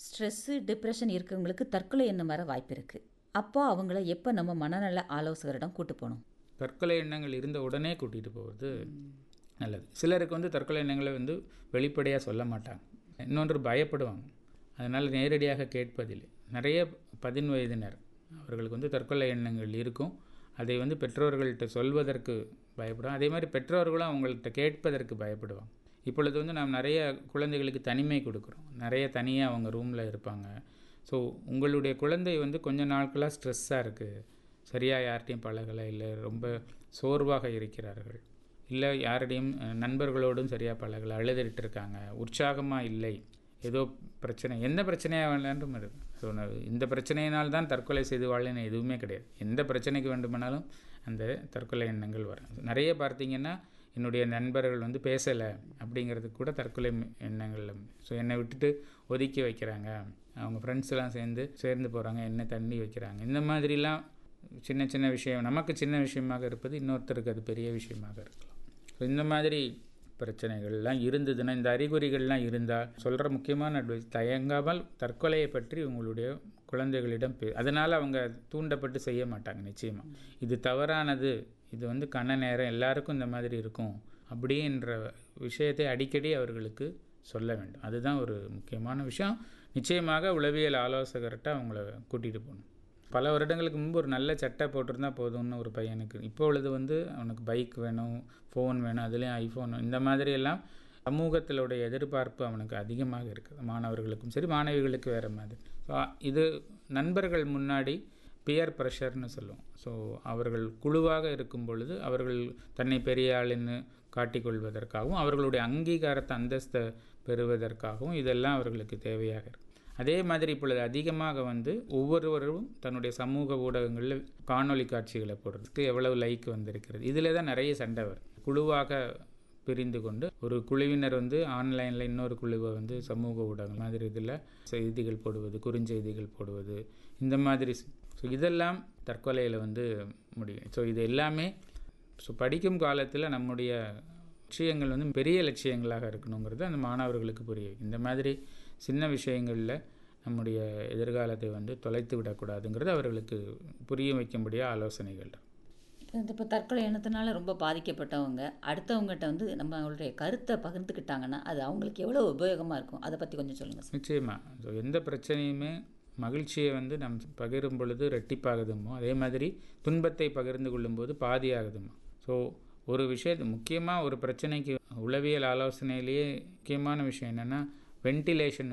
Stress depression இருக்கவங்களுக்கு தற்கொலை எண்ணம் வர வாய்ப்பு இருக்குது அப்போ அவங்கள எப்போ நம்ம மனநல ஆலோசகரிடம் கூட்டு போகணும் தற்கொலை எண்ணங்கள் இருந்த உடனே கூட்டிகிட்டு போகிறது நல்லது சிலருக்கு வந்து தற்கொலை எண்ணங்களை வந்து வெளிப்படையாக சொல்ல மாட்டாங்க இன்னொன்று பயப்படுவாங்க அதனால் நேரடியாக கேட்பதில்லை நிறைய பதின் வயதினர் அவர்களுக்கு வந்து தற்கொலை எண்ணங்கள் இருக்கும் அதை வந்து பெற்றோர்கள்ட்ட சொல்வதற்கு பயப்படுவாங்க அதே மாதிரி பெற்றோர்களும் அவங்கள்ட்ட கேட்பதற்கு பயப்படுவாங்க இப்பொழுது வந்து நாம் நிறைய குழந்தைகளுக்கு தனிமை கொடுக்குறோம் நிறைய தனியாக அவங்க ரூமில் இருப்பாங்க ஸோ உங்களுடைய குழந்தை வந்து கொஞ்ச நாட்களாக ஸ்ட்ரெஸ்ஸாக இருக்குது சரியாக யார்கிட்டையும் பழகலை இல்லை ரொம்ப சோர்வாக இருக்கிறார்கள் இல்லை யாரிடையும் அஹ், நண்பர்களோடும் சரியாக பழகலை அழுதுகிட்டு இருக்காங்க உற்சாகமாக இல்லை ஏதோ பிரச்சனை எந்த பிரச்சனையாக வேண்டாலும் இருக்கு ஸோ இந்த பிரச்சனையினால் தான் தற்கொலை செய்து வாழன்னு எதுவுமே கிடையாது எந்த பிரச்சனைக்கு வேண்டுமானாலும் அந்த தற்கொலை எண்ணங்கள் வரும் நிறைய பார்த்தீங்கன்னா என்னுடைய நண்பர்கள் வந்து பேசலை அப்படிங்கிறதுக்கு கூட தற்கொலை எண்ணங்கள் ஸோ என்னை விட்டுட்டு ஒதுக்கி வைக்கிறாங்க அவங்க ஃப்ரெண்ட்ஸ் எல்லாம் சேர்ந்து சேர்ந்து போகிறாங்க என்ன தண்ணி வைக்கிறாங்க இந்த மாதிரிலாம் சின்ன சின்ன விஷயம் நமக்கு சின்ன விஷயமாக இருப்பது இன்னொருத்தருக்கு அது பெரிய விஷயமாக இருக்கலாம் ஸோ இந்த மாதிரி பிரச்சனைகள்லாம் இருந்ததுன்னா இந்த அறிகுறிகள்லாம் இருந்தால் சொல்கிற முக்கியமான அட்வைஸ் தயங்காமல் தற்கொலையை பற்றி உங்களுடைய குழந்தைகளிடம் பே அதனால் அவங்க தூண்டப்பட்டு செய்ய மாட்டாங்க நிச்சயமாக இது தவறானது இது வந்து கன நேரம் எல்லாருக்கும் இந்த மாதிரி இருக்கும் அப்படின்ற விஷயத்தை அடிக்கடி அவர்களுக்கு சொல்ல வேண்டும் அதுதான் ஒரு முக்கியமான விஷயம் நிச்சயமாக உளவியல் ஆலோசகர்கிட்ட அவங்கள கூட்டிகிட்டு போகணும் பல வருடங்களுக்கு முன்பு ஒரு நல்ல சட்டை போட்டிருந்தா போதும்னு ஒரு பையனுக்கு இப்போ உள்ளது வந்து அவனுக்கு பைக் வேணும் ஃபோன் வேணும் அதுலேயும் ஐஃபோன் இந்த மாதிரியெல்லாம் சமூகத்திலுடைய எதிர்பார்ப்பு அவனுக்கு அதிகமாக இருக்குது மாணவர்களுக்கும் சரி மாணவிகளுக்கு வேறு மாதிரி ஸோ இது நண்பர்கள் முன்னாடி பியர் ப்ரெஷர்னு சொல்லுவோம் ஸோ அவர்கள் குழுவாக இருக்கும் பொழுது அவர்கள் தன்னை பெரிய ஆளுன்னு காட்டிக்கொள்வதற்காகவும் அவர்களுடைய அங்கீகாரத்தை அந்தஸ்தை பெறுவதற்காகவும் இதெல்லாம் அவர்களுக்கு தேவையாக இருக்கும் அதே மாதிரி இப்பொழுது அதிகமாக வந்து ஒவ்வொருவரும் தன்னுடைய சமூக ஊடகங்களில் காணொளி காட்சிகளை போடுறதுக்கு எவ்வளவு லைக் வந்திருக்கிறது இதில் தான் நிறைய சண்டை வரும் குழுவாக பிரிந்து கொண்டு ஒரு குழுவினர் வந்து ஆன்லைனில் இன்னொரு குழுவை வந்து சமூக ஊடகம் மாதிரி இதில் செய்திகள் போடுவது குறுஞ்செய்திகள் போடுவது இந்த மாதிரி ஸோ இதெல்லாம் தற்கொலையில் வந்து முடியும் ஸோ இது எல்லாமே ஸோ படிக்கும் காலத்தில் நம்முடைய லட்சியங்கள் வந்து பெரிய லட்சியங்களாக இருக்கணுங்கிறது அந்த மாணவர்களுக்கு புரிய வைக்கும். இந்த மாதிரி சின்ன விஷயங்களில் நம்முடைய எதிர்காலத்தை வந்து தொலைத்து விடக்கூடாதுங்கிறது அவர்களுக்கு புரிய வைக்கும்படியாக ஆலோசனைகள் இந்த இப்போ தற்கொலை எண்ணத்தினால ரொம்ப பாதிக்கப்பட்டவங்க அடுத்தவங்ககிட்ட வந்து நம்மளுடைய கருத்தை பகிர்ந்துக்கிட்டாங்கன்னா அது அவங்களுக்கு எவ்வளோ உபயோகமாக இருக்கும் அதை பற்றி கொஞ்சம் சொல்லுங்கள் சார் நிச்சயமாக ஸோ எந்த பிரச்சனையுமே மகிழ்ச்சியை வந்து நம் பகிரும் பொழுது ரெட்டிப்பாகுதுமோ அதே மாதிரி துன்பத்தை பகிர்ந்து கொள்ளும்போது பாதியாகுதுமோ ஸோ ஒரு விஷயத்து முக்கியமாக ஒரு பிரச்சனைக்கு உளவியல் ஆலோசனையிலேயே முக்கியமான விஷயம் என்னென்னா வென்டிலேஷன்